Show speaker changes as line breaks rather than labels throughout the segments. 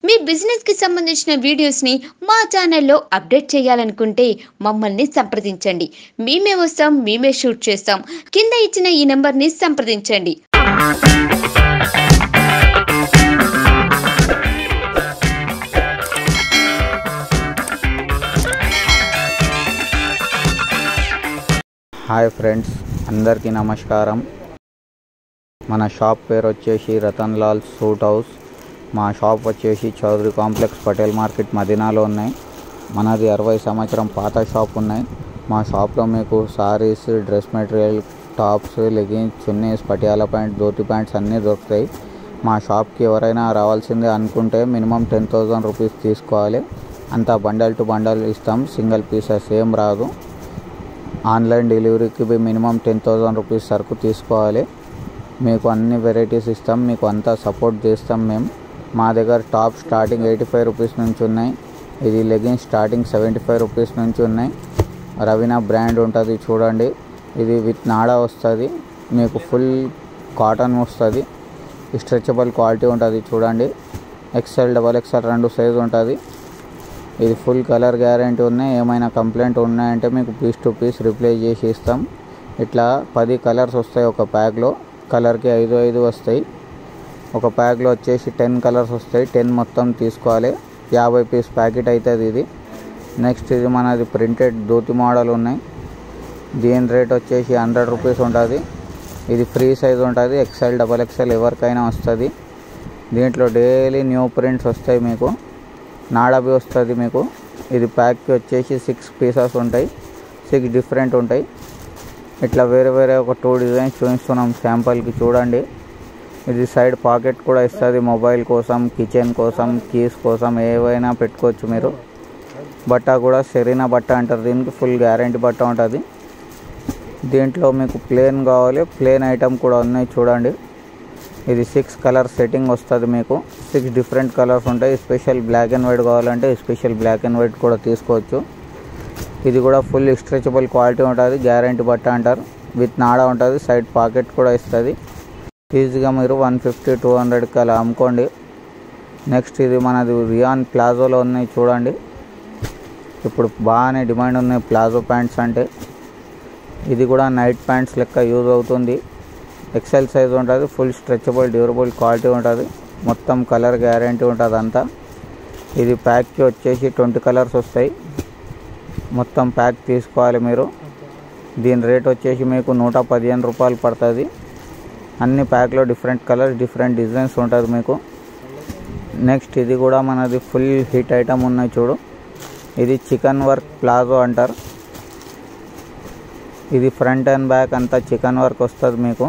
మీ business కి సంబంధించిన videos ని మా ఛానల్లో అప్డేట్ చేయాలనుకుంటే మమ్మల్ని సంప్రదించండి మేమే వస్తాం మేమే షూట్ చేస్తాం కింద ఇచ్చిన ఈ నెంబర్ ని సంప్రదించండి
హాయ్ ఫ్రెండ్స్ అందరికీ నమస్కారం మన షాప్ పేరు వచ్చేసి రతన్ లాల్ సూట్ హౌస్ మా షాప్ వచ్చేసి చౌదరి కాంప్లెక్స్ పటేల్ మార్కెట్ మదీనాలో ఉన్నాయి మనది అరవై సంవత్సరం పాత షాప్ ఉన్నాయి మా షాప్లో మీకు sarees dress material tops leggings chunnis Patiala pant dhoti pants అన్నీ దొరుకుతాయి మా షాప్కి ఎవరైనా రావాల్సిందే అనుకుంటే మినిమం టెన్ థౌజండ్ రూపీస్ తీసుకోవాలి అంతా బండల్ టు బండల్ ఇస్తాం సింగిల్ పీసెస్ ఏం రాదు ఆన్లైన్ డెలివరీకి బి మినిమం టెన్ థౌజండ్ రూపీస్ సరుకు తీసుకోవాలి మీకు అన్ని వెరైటీస్ ఇస్తాం మీకు అంతా సపోర్ట్ చేస్తాం మేము మా దగ్గర top starting eighty five rupees నుంచి ఉన్నాయి ఇది leggings starting seventy five rupees నుంచి ఉన్నాయి రవీనా బ్రాండ్ ఉంటుంది చూడండి ఇది విత్ నాడా వస్తుంది మీకు ఫుల్ కాటన్ వస్తుంది స్ట్రెచబుల్ క్వాలిటీ ఉంటుంది చూడండి ఎక్సెల్ డబల్ ఎక్సెల్ రెండు సైజు ఉంటుంది ఇది ఫుల్ కలర్ గ్యారంటీ ఉన్నాయి ఏమైనా కంప్లైంట్ ఉన్నాయంటే మీకు పీస్ టు పీస్ రిప్లేస్ చేసి ఇస్తాం ఇట్లా పది కలర్స్ వస్తాయి ఒక ప్యాక్లో కలర్కి ఐదు ఐదు వస్తాయి ఒక ప్యాక్లో వచ్చేసి టెన్ కలర్స్ వస్తాయి టెన్ మొత్తం తీసుకోవాలి యాభై పీస్ ప్యాకెట్ అవుతుంది ఇది నెక్స్ట్ ఇది మనది ప్రింటెడ్ ధోతి మోడల్ ఉన్నాయి దీని రేట్ వచ్చేసి హండ్రెడ్ రూపీస్ ఉంటుంది ఇది ఫ్రీ సైజ్ ఉంటుంది ఎక్సెల్ డబల్ ఎక్సెల్ ఎవరికైనా వస్తుంది దీంట్లో డైలీ న్యూ ప్రింట్స్ వస్తాయి మీకు నాడబి వస్తుంది మీకు ఇది ప్యాక్కి వచ్చేసి సిక్స్ పీసెస్ ఉంటాయి సిక్స్ డిఫరెంట్ ఉంటాయి ఇట్లా వేరే వేరే ఒక టూ డిజైన్స్ చూపిస్తున్నాం శాంపుల్కి చూడండి ఇది సైడ్ పాకెట్ కూడా ఇస్తుంది మొబైల్ కోసం కిచెన్ కోసం కీస్ కోసం ఏవైనా పెట్టుకోవచ్చు మీరు బట్ట కూడా సెరీనా బట్ట అంటారు దీనికి ఫుల్ గ్యారంటీ బట్ట ఉంటుంది దీంట్లో మీకు ప్లేన్ కావాలి ప్లేన్ ఐటమ్ కూడా ఉన్నాయి చూడండి ఇది సిక్స్ కలర్ సెట్టింగ్ వస్తుంది మీకు సిక్స్ డిఫరెంట్ కలర్స్ ఉంటాయి స్పెషల్ బ్లాక్ అండ్ వైట్ కావాలంటే స్పెషల్ బ్లాక్ అండ్ వైట్ కూడా తీసుకోవచ్చు ఇది కూడా ఫుల్ స్ట్రెచబుల్ క్వాలిటీ ఉంటుంది గ్యారంటీ బట్ట అంటారు విత్ నాడా ఉంటుంది సైడ్ పాకెట్ కూడా ఇస్తుంది ఈజీగా మీరు వన్ ఫిఫ్టీ టూ హండ్రెడ్కి అలా అమ్ముకోండి నెక్స్ట్ ఇది మనది రియాన్ ప్లాజోలో ఉన్నాయి చూడండి ఇప్పుడు బాగానే డిమాండ్ ఉన్నాయి ప్లాజో ప్యాంట్స్ అంటే ఇది కూడా నైట్ ప్యాంట్స్ లెక్క యూజ్ అవుతుంది ఎక్సెల్ సైజ్ ఉంటుంది ఫుల్ స్ట్రెచబుల్ డ్యూరబుల్ క్వాలిటీ ఉంటుంది మొత్తం కలర్ గ్యారంటీ ఉంటుంది అంతా ఇది ప్యాక్కి వచ్చేసి ట్వంటీ కలర్స్ వస్తాయి మొత్తం ప్యాక్ తీసుకోవాలి మీరు దీని రేట్ వచ్చేసి మీకు నూట పదిహేను రూపాయలు పడుతుంది అన్ని ప్యాక్లో డిఫరెంట్ కలర్స్ డిఫరెంట్ డిజైన్స్ ఉంటుంది మీకు నెక్స్ట్ ఇది కూడా మనది ఫుల్ హిట్ ఐటమ్ ఉన్నాయి చూడు ఇది చికెన్ వర్క్ ప్లాజో అంటారు ఇది ఫ్రంట్ అండ్ బ్యాక్ అంతా చికెన్ వర్క్ వస్తుంది మీకు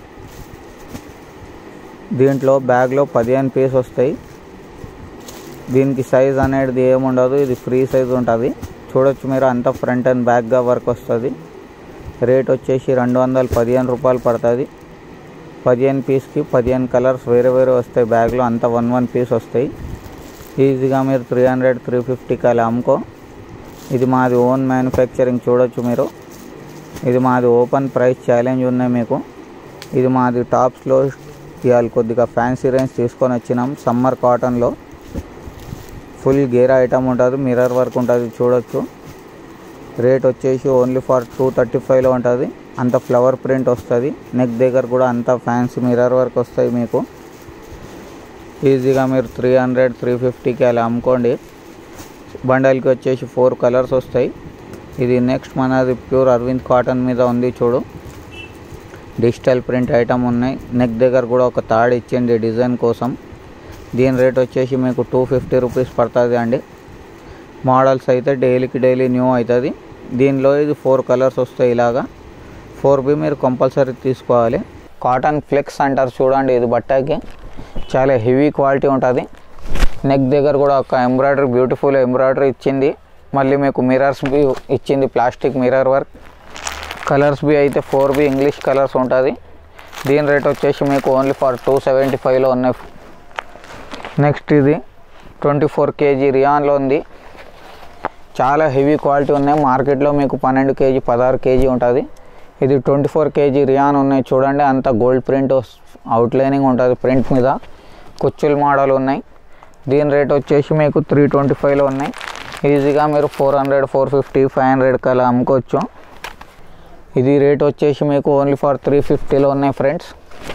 దీంట్లో బ్యాగ్లో పదిహేను పీస్ వస్తాయి దీనికి సైజ్ అనేది ఏముండదు ఇది ఫ్రీ సైజ్ ఉంటుంది చూడొచ్చు మీరు అంతా ఫ్రంట్ అండ్ బ్యాక్గా వర్క్ వస్తుంది రేట్ వచ్చేసి రెండు వందల పదిహేను రూపాయలు పడుతుంది పదిహేను పీస్కి పదిహేను కలర్స్ వేరే వేరే వస్తాయి బ్యాగ్లో అంతా వన్ వన్ పీస్ వస్తాయి ఈజీగా మీరు త్రీ హండ్రెడ్ త్రీ ఫిఫ్టీకి అలా అమ్ముకో ఇది మాది ఓన్ మ్యానుఫ్యాక్చరింగ్ చూడొచ్చు మీరు ఇది మాది ఓపెన్ ప్రైస్ ఛాలెంజ్ ఉన్నాయి మీకు ఇది మాది టాప్స్లో ఇవాళ కొద్దిగా ఫ్యాన్సీ రేంజ్ తీసుకొని వచ్చినాం సమ్మర్ కాటన్లో ఫుల్ గేర్ ఐటమ్ ఉంటుంది మిర్రర్ వర్క్ ఉంటుంది చూడొచ్చు రేట్ వచ్చేసి ఓన్లీ ఫర్ టూ థర్టీ ఫైవ్లో ఉంటుంది అంత ఫ్లవర్ ప్రింట్ వస్తుంది నెక్ దగ్గర కూడా అంత ఫ్యాన్సీ మిర్రర్ వర్క్ వస్తాయి మీకు ఈజీగా మీరు త్రీ హండ్రెడ్ త్రీ ఫిఫ్టీకి అలా అమ్ముకోండి బండల్కి వచ్చేసి ఫోర్ కలర్స్ వస్తాయి ఇది నెక్స్ట్ మనది ప్యూర్ అరవింద్ కాటన్ మీద ఉంది చూడు డిజిటల్ ప్రింట్ ఐటమ్ ఉన్నాయి నెక్ దగ్గర కూడా ఒక తాడు ఇచ్చింది డిజైన్ కోసం దీని రేట్ వచ్చేసి మీకు టూ ఫిఫ్టీ రూపీస్ పడుతుంది అండి మోడల్స్ అయితే డైలీకి డైలీ న్యూ అవుతుంది దీనిలో ఇది ఫోర్ కలర్స్ వస్తాయి ఇలాగా ఫోర్ బి మీరు కంపల్సరీ తీసుకోవాలి కాటన్ ఫ్లెక్స్ అంటారు చూడండి ఇది బట్టకి చాలా హెవీ క్వాలిటీ ఉంటుంది నెక్ దగ్గర కూడా ఒక ఎంబ్రాయిడరీ బ్యూటిఫుల్ ఎంబ్రాయిడరీ ఇచ్చింది మళ్ళీ మీకు మిరర్స్ బి ఇచ్చింది ప్లాస్టిక్ మిర్రర్ వర్క్ కలర్స్ బి అయితే ఫోర్ బి ఇంగ్లీష్ కలర్స్ ఉంటుంది దీని రేట్ వచ్చేసి మీకు ఓన్లీ ఫర్ టూ సెవెంటీ ఫైవ్లో ఉన్నాయి నెక్స్ట్ ఇది ట్వంటీ ఫోర్ కేజీ రియాన్లో ఉంది చాలా హెవీ క్వాలిటీ ఉన్నాయి మార్కెట్లో మీకు పన్నెండు కేజీ పదహారు కేజీ ఉంటుంది ఇది ట్వంటీ ఫోర్ కేజీ రియాన్ ఉన్నాయి చూడండి అంత గోల్డ్ ప్రింట్ అవుట్లైనింగ్ ఉంటుంది ప్రింట్ మీద కుచ్చుల మోడల్ ఉన్నాయి దీని రేట్ వచ్చేసి మీకు త్రీ ట్వంటీ ఫైవ్లో ఉన్నాయి ఈజీగా మీరు four hundred four fifty five హండ్రెడ్కి అలా అమ్ముకోవచ్చు ఇది రేట్ వచ్చేసి మీకు ఓన్లీ ఫర్ త్రీ ఫిఫ్టీలో ఉన్నాయి ఫ్రెండ్స్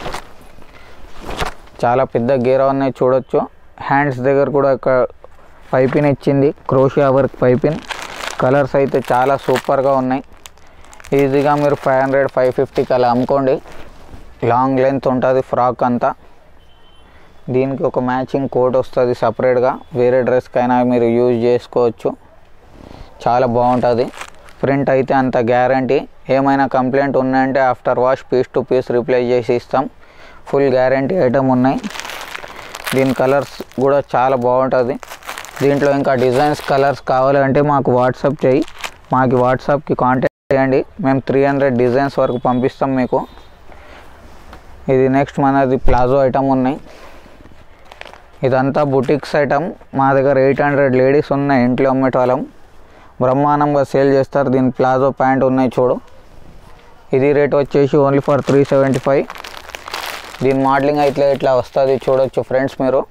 చాలా పెద్ద గేరా ఉన్నాయి చూడొచ్చు హ్యాండ్స్ దగ్గర కూడా ఒక పైపిన్ ఇచ్చింది క్రోషియా వర్క్ పైపిన్ కలర్స్ అయితే చాలా సూపర్గా ఉన్నాయి ఈజీగా మీరు ఫైవ్ హండ్రెడ్ ఫైవ్ ఫిఫ్టీకి అలా అమ్ముకోండి లాంగ్ లెంత్ ఉంటుంది ఫ్రాక్ అంతా దీనికి ఒక మ్యాచింగ్ కోట్ వస్తుంది సపరేట్గా వేరే డ్రెస్కైనా మీరు యూజ్ చేసుకోవచ్చు చాలా బాగుంటుంది ప్రింట్ అయితే అంత గ్యారంటీ ఏమైనా కంప్లైంట్ ఉన్నాయంటే after wash piece to piece reply చేసి ఇస్తాం ఫుల్ గ్యారంటీ ఐటమ్ ఉన్నాయి దీని కలర్స్ కూడా చాలా బాగుంటుంది దీంట్లో ఇంకా డిజైన్స్ కలర్స్ కావాలంటే మాకు వాట్సాప్ చేయి మాకు వాట్సాప్కి కాంటాక్ట్ చేయండి మేము త్రీ హండ్రెడ్ డిజైన్స్ వరకు పంపిస్తాం మీకు ఇది నెక్స్ట్ మనది ప్లాజో ఐటమ్ ఉన్నాయి ఇదంతా బుటిక్స్ ఐటమ్ మా దగ్గర ఎయిట్ హండ్రెడ్ లేడీస్ ఉన్నాయి ఇంట్లో అమ్మేటోళ్ళం బ్రహ్మాండంగా సేల్ చేస్తారు దీని ప్లాజో ప్యాంట్ ఉన్నాయి చూడు ఇది రేట్ వచ్చేసి only for three seventy five దీని మోడలింగ్ అయితే ఇట్లా వస్తుంది చూడొచ్చు ఫ్రెండ్స్ మీరు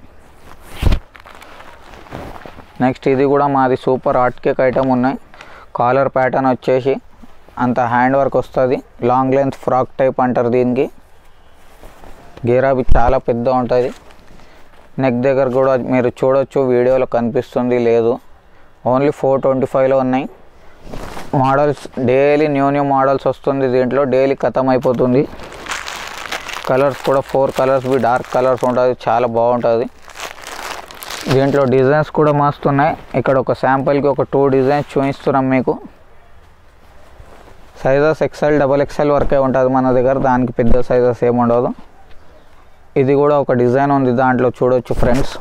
నెక్స్ట్ ఇది కూడా మాది సూపర్ హాట్ కేక్ ఐటమ్ ఉన్నాయి కాలర్ ప్యాటర్న్ వచ్చేసి అంత హ్యాండ్ వర్క్ వస్తుంది లాంగ్ లెంత్ ఫ్రాక్ టైప్ అంటారు దీనికి గేరాబి చాలా పెద్ద ఉంటుంది నెక్ దగ్గర కూడా మీరు చూడొచ్చు వీడియోలో కనిపిస్తుంది లేదు ఓన్లీ ఫోర్ ట్వంటీ ఫైవ్లో ఉన్నాయి models daily new new models వస్తుంది దీంట్లో డైలీ ఖతం అయిపోతుంది కలర్స్ కూడా ఫోర్ కలర్స్ బి డార్క్ కలర్స్ ఉంటుంది చాలా బాగుంటుంది దీంట్లో డిజైన్స్ కూడా మస్తున్నాయి ఇక్కడ ఒక శాంపుల్కి ఒక టూ డిజైన్స్ చూపిస్తున్నాం మీకు సైజెస్ ఎక్సెల్ డబల్ ఎక్సెల్ వరకే ఉంటుంది మన దగ్గర దానికి పెద్ద సైజెస్ ఏమి ఉండదు ఇది కూడా ఒక డిజైన్ ఉంది దాంట్లో చూడొచ్చు ఫ్రెండ్స్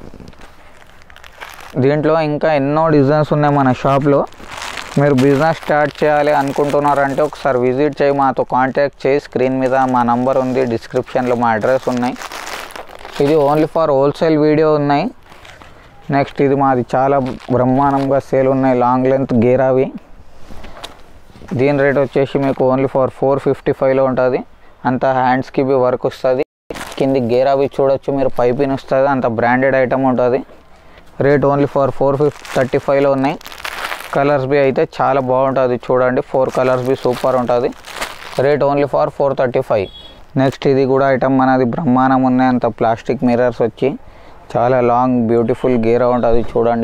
దీంట్లో ఇంకా ఎన్నో డిజైన్స్ ఉన్నాయి మన షాప్లో మీరు బిజినెస్ స్టార్ట్ చేయాలి అనుకుంటున్నారంటే ఒకసారి విజిట్ చేయి మాతో కాంటాక్ట్ చేయి స్క్రీన్ మీద మా నంబర్ ఉంది డిస్క్రిప్షన్లో మా అడ్రస్ ఉన్నాయి ఇది ఓన్లీ ఫర్ హోల్సేల్ వీడియో ఉన్నాయి నెక్స్ట్ ఇది మాది చాలా బ్రహ్మాండంగా సేల్ ఉన్నాయి లాంగ్ లెంత్ గేరావి దీని రేట్ వచ్చేసి మీకు ఓన్లీ ఫర్ ఫోర్ ఫిఫ్టీ ఫైవ్లో ఉంటుంది అంత హ్యాండ్స్కి బి వర్క్ వస్తుంది కింది గేరావి చూడొచ్చు మీరు పైపిన్ వస్తుంది అంత బ్రాండెడ్ ఐటమ్ ఉంటుంది rate only for four fifty thirty ఫైవ్లో ఉన్నాయి కలర్స్ బి అయితే చాలా బాగుంటుంది చూడండి ఫోర్ కలర్స్ బి సూపర్ ఉంటుంది rate only for four thirty five next ఇది కూడా ఐటమ్ మనది బ్రహ్మాండం ఉన్నాయి అంత ప్లాస్టిక్ మిర్రర్స్ వచ్చి చాలా లాంగ్ బ్యూటిఫుల్ గేరా ఉంటుంది చూడండి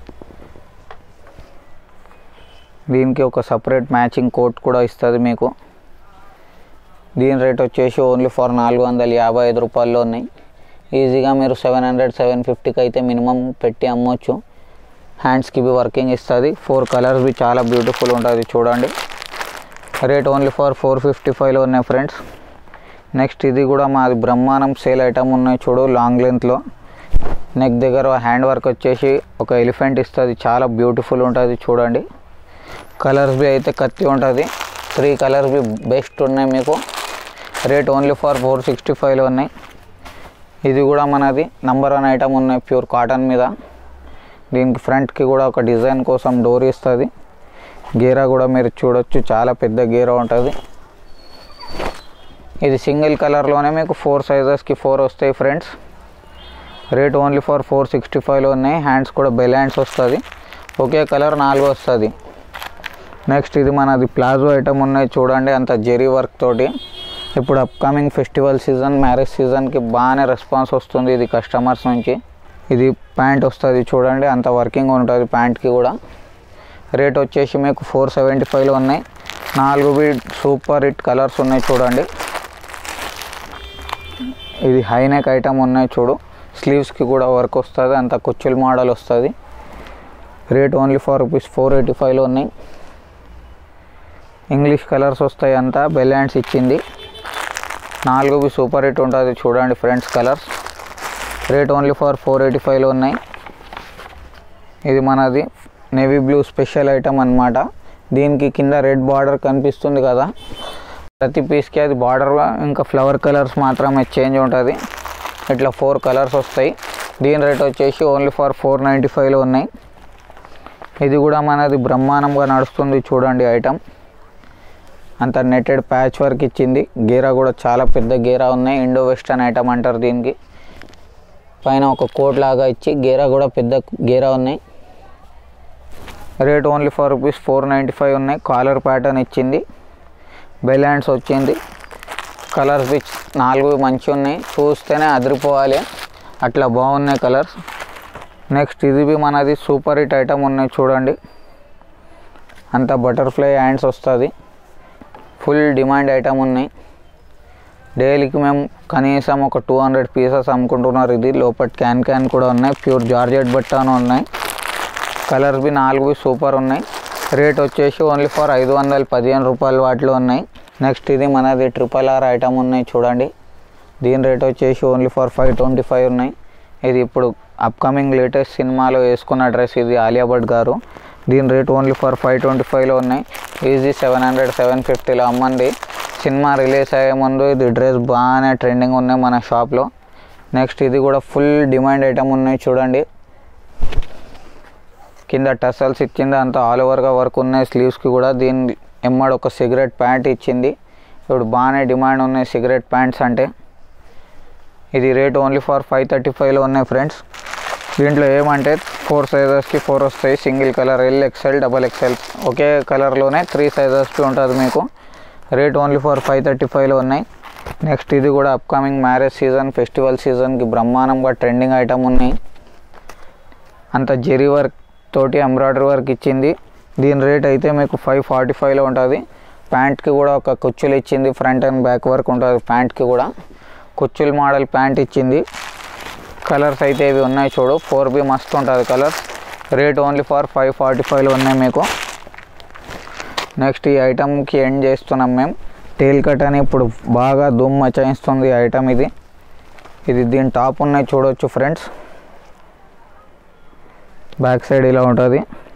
దీనికి ఒక సపరేట్ మ్యాచింగ్ కోట్ కూడా ఇస్తుంది మీకు దీని రేట్ వచ్చేసి ఓన్లీ ఫర్ నాలుగు వందల యాభై ఐదు రూపాయల్లో ఉన్నాయి ఈజీగా మీరు సెవెన్ హండ్రెడ్ సెవెన్ ఫిఫ్టీకి అయితే మినిమం పెట్టి అమ్మొచ్చు హ్యాండ్స్కి బి వర్కింగ్ ఇస్తుంది ఫోర్ కలర్స్ బి చాలా బ్యూటిఫుల్ ఉంటుంది చూడండి rate only for four fifty ఫైవ్లో ఉన్నాయి ఫ్రెండ్స్ నెక్స్ట్ ఇది కూడా మాది బ్రహ్మాండం సేల్ ఐటమ్ ఉన్నాయి చూడు లాంగ్ లెంత్లో నెక్ దగ్గర హ్యాండ్ వర్క్ వచ్చేసి ఒక ఎలిఫెంట్ ఇస్తుంది చాలా బ్యూటిఫుల్ ఉంటుంది చూడండి కలర్స్ బి అయితే కత్తి ఉంటుంది త్రీ కలర్స్ బి బెస్ట్ ఉన్నాయి మీకు rate only for four sixty ఫైవ్లో ఉన్నాయి ఇది కూడా మనది నంబర్ వన్ ఐటమ్ ఉన్నాయి ప్యూర్ కాటన్ మీద దీనికి ఫ్రంట్కి కూడా ఒక డిజైన్ కోసం డోర్ ఇస్తుంది గేరా కూడా మీరు చూడొచ్చు చాలా పెద్ద గేరా ఉంటుంది ఇది సింగిల్ కలర్లోనే మీకు ఫోర్ సైజెస్కి ఫోర్ వస్తాయి friends rate only for four sixty ఫైవ్లో ఉన్నాయి హ్యాండ్స్ కూడా బెల్ హ్యాండ్స్ వస్తుంది ఒకే కలర్ నాలుగు వస్తుంది నెక్స్ట్ ఇది మనది ప్లాజో ఐటమ్ ఉన్నాయి చూడండి అంత జెరీ వర్క్ తోటి ఇప్పుడు అప్కమింగ్ ఫెస్టివల్ సీజన్ మ్యారేజ్ సీజన్కి బాగానే రెస్పాన్స్ వస్తుంది ఇది కస్టమర్స్ నుంచి ఇది ప్యాంట్ వస్తుంది చూడండి అంత వర్కింగ్ ఉంటుంది ప్యాంట్కి కూడా రేట్ వచ్చేసి మీకు ఫోర్ సెవెంటీ ఫైవ్లో ఉన్నాయి నాలుగు బి సూపర్ హిట్ కలర్స్ ఉన్నాయి చూడండి ఇది హైనెక్ ఐటమ్ ఉన్నాయి చూడు స్లీవ్స్కి కూడా వర్క్ వస్తుంది అంత కుచ్చుల మోడల్ వస్తుంది rate only for rupees four eighty ఫైవ్లో ఉన్నాయి ఇంగ్లీష్ కలర్స్ వస్తాయి అంతా బెల్ హ్యాండ్స్ ఇచ్చింది నాలుగు బి సూపర్ హిట్ ఉంటుంది చూడండి friends colours rate only for four eighty ఫైవ్లో ఉన్నాయి ఇది మనది నేవీ బ్లూ స్పెషల్ ఐటమ్ అన్నమాట దీనికి కింద రెడ్ బార్డర్ కనిపిస్తుంది కదా ప్రతి పీస్కి అది బార్డర్ ఇంకా ఫ్లవర్ కలర్స్ మాత్రమే చేంజ్ ఉంటుంది ఇట్లా ఫోర్ కలర్స్ వస్తాయి దీని రేట్ వచ్చేసి ఓన్లీ ఫర్ ఫోర్ నైంటీ ఫైవ్లో ఉన్నాయి ఇది కూడా మనది బ్రహ్మాండంగా నడుస్తుంది చూడండి ఐటమ్ అంత నెట్టెడ్ ప్యాచ్ వర్క్ ఇచ్చింది గేరా కూడా చాలా పెద్ద గేరా ఉన్నాయి ఇండో వెస్టర్న్ ఐటమ్ అంటారు దీనికి పైన ఒక కోట్ లాగా ఇచ్చి గేరా కూడా పెద్ద గేరా ఉన్నాయి rate only for rupees four ninety five ఉన్నాయి కాలర్ ప్యాటర్న్ ఇచ్చింది బెల్ హ్యాండ్స్ వచ్చింది కలర్స్ బిచ్ నాలుగు మంచిగా ఉన్నాయి చూస్తేనే అదిరిపోవాలి అట్లా బాగున్నాయి కలర్స్ నెక్స్ట్ ఇది బి మనది సూపర్ హిట్ ఐటమ్ ఉన్నాయి చూడండి అంత బటర్ఫ్లై హ్యాండ్స్ వస్తుంది ఫుల్ డిమాండ్ ఐటమ్ ఉన్నాయి డైలీకి మేము కనీసం ఒక టూ హండ్రెడ్ పీసెస్ అమ్ముకుంటున్నారు ఇది లోపల క్యాన్ క్యాన్ కూడా ఉన్నాయి ప్యూర్ జార్జెట్ బట్టాను ఉన్నాయి కలర్స్ బి నాలుగు బి సూపర్ ఉన్నాయి రేట్ వచ్చేసి ఓన్లీ ఫర్ ఐదు వందల పదిహేను రూపాయలు వాటిలో ఉన్నాయి నెక్స్ట్ ఇది మనది ట్రిపుల్ ఆర్ ఐటమ్ ఉన్నాయి చూడండి దీని రేట్ వచ్చేసి only for five twenty five ఉన్నాయి ఇది ఇప్పుడు అప్కమింగ్ లేటెస్ట్ సినిమాలో వేసుకున్న డ్రెస్ ఇది ఆలియా భట్ గారు దీని rate only for five twenty ఫైవ్లో ఉన్నాయి ఈజీ సెవెన్ హండ్రెడ్ సెవెన్ ఫిఫ్టీలో అమ్మండి సినిమా రిలీజ్ అయ్యే ముందు ఇది డ్రెస్ బాగానే ట్రెండింగ్ ఉన్నాయి మన షాప్లో నెక్స్ట్ ఇది కూడా ఫుల్ డిమాండ్ ఐటమ్ ఉన్నాయి చూడండి కింద టసల్స్ ఇచ్చింది అంతా ఆల్ ఓవర్గా వర్క్ ఉన్నాయి స్లీవ్స్కి కూడా దీని ఎమ్మడి ఒక సిగరెట్ ప్యాంట్ ఇచ్చింది ఇప్పుడు బాగానే డిమాండ్ ఉన్నాయి సిగరెట్ ప్యాంట్స్ అంటే ఇది rate only for five thirty ఫైవ్లో ఉన్నాయి ఫ్రెండ్స్ దీంట్లో ఏమంటే ఫోర్ సైజెస్కి ఫోర్ వస్తాయి single colour L XL double XL ఒకే కలర్లోనే త్రీ సైజెస్కి ఉంటుంది మీకు rate only for five thirty ఫైవ్లో ఉన్నాయి నెక్స్ట్ ఇది కూడా అప్కమింగ్ మ్యారేజ్ సీజన్ ఫెస్టివల్ సీజన్కి బ్రహ్మాండంగా ట్రెండింగ్ ఐటమ్ ఉన్నాయి అంత జెరీ వర్క్ తోటి ఎంబ్రాయిడరీ వర్క్ ఇచ్చింది దీని రేట్ అయితే మీకు ఫైవ్ ఫార్టీ ఫైవ్లో ఉంటుంది ప్యాంట్కి కూడా ఒక కుచ్చులు ఇచ్చింది ఫ్రంట్ అండ్ బ్యాక్ వర్క్ ఉంటుంది ప్యాంట్కి కూడా కుచ్చులు మోడల్ ప్యాంట్ ఇచ్చింది కలర్స్ అయితే ఇవి ఉన్నాయి చూడు ఫోర్ బి మస్తు ఉంటుంది colours rate only for five forty ఫైవ్లో ఉన్నాయి మీకు నెక్స్ట్ ఈ ఐటమ్కి ఎండ్ చేస్తున్నాం మేము టేల్ కట్ అని ఇప్పుడు బాగా దుమ్ మచాయిస్తుంది ఈ ఐటమ్ ఇది ఇది దీని టాప్ ఉన్నాయి చూడొచ్చు ఫ్రెండ్స్ బ్యాక్ సైడ్ ఇలా ఉంటుంది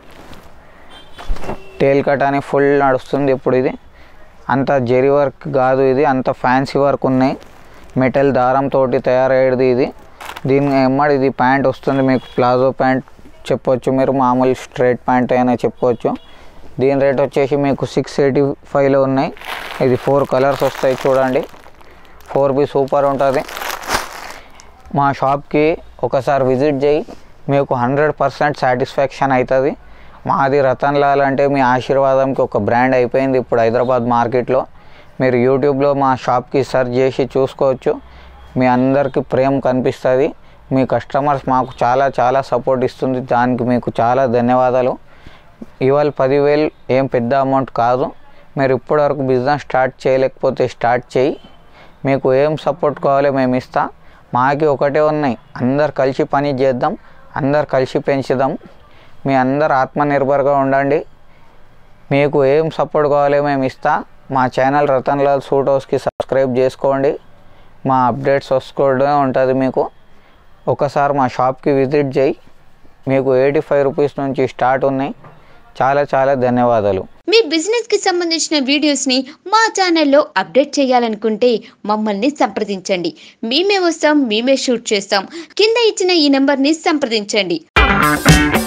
టేల్ కట్ అని ఫుల్ నడుస్తుంది ఇప్పుడు ఇది అంత జెరీ వర్క్ కాదు ఇది అంత ఫ్యాన్సీ వర్క్ ఉన్నాయి మెటల్ దారంతో తయారయ్యేది ఇది దీని ఎమ్మడి ఇది ప్యాంట్ వస్తుంది మీకు ప్లాజో ప్యాంట్ చెప్పొచ్చు మీరు మామూలు స్ట్రైట్ ప్యాంట్ అయినా చెప్పొచ్చు దీని రేట్ వచ్చేసి మీకు సిక్స్ ఎయిటీ ఫైవ్లో ఉన్నాయి ఇది ఫోర్ కలర్స్ వస్తాయి చూడండి ఫోర్ బి సూపర్ ఉంటుంది మా షాప్కి ఒకసారి విజిట్ చేయి మీకు హండ్రెడ్ పర్సెంట్ సాటిస్ఫాక్షన్ అవుతుంది మాది రతన్ లాల్ అంటే మీ ఆశీర్వాదంకి ఒక బ్రాండ్ అయిపోయింది ఇప్పుడు హైదరాబాద్ మార్కెట్లో మీరు యూట్యూబ్లో మా షాప్కి సెర్చ్ చేసి చూసుకోవచ్చు మీ అందరికీ ప్రేమ కనిపిస్తుంది మీ కస్టమర్స్ మాకు చాలా చాలా సపోర్ట్ ఇస్తుంది దానికి మీకు చాలా ధన్యవాదాలు ఇవాళ పదివేలు ఏం పెద్ద అమౌంట్ కాదు మీరు ఇప్పటివరకు బిజినెస్ స్టార్ట్ చేయలేకపోతే స్టార్ట్ చేయి మీకు ఏం సపోర్ట్ కావాలో మేము ఇస్తా మాకి ఒకటే ఉన్నాయి అందరు కలిసి పని చేద్దాం అందరు కలిసి పెంచుదాం మీ అందరు ఆత్మనిర్భర్గా ఉండండి మీకు ఏం సపోర్ట్ కావాలో మేము ఇస్తా మా ఛానల్ రతన్ లాల్ సూట్ హౌస్కి సబ్స్క్రైబ్ చేసుకోండి మా అప్డేట్స్ వస్తూనే ఉంటుంది మీకు ఒకసారి మా షాప్కి విజిట్ చేయి మీకు ఎయిటీ ఫైవ్ రూపీస్ నుంచి స్టార్ట్ ఉన్నాయి చాలా చాలా ధన్యవాదాలు
మీ బిజినెస్ కి సంబంధించిన వీడియోస్ ని మా ఛానల్లో అప్డేట్ చేయాలనుకుంటే మమ్మల్ని సంప్రదించండి మేమే వస్తాం మేమే షూట్ చేస్తాం కింద ఇచ్చిన ఈ నెంబర్ ని సంప్రదించండి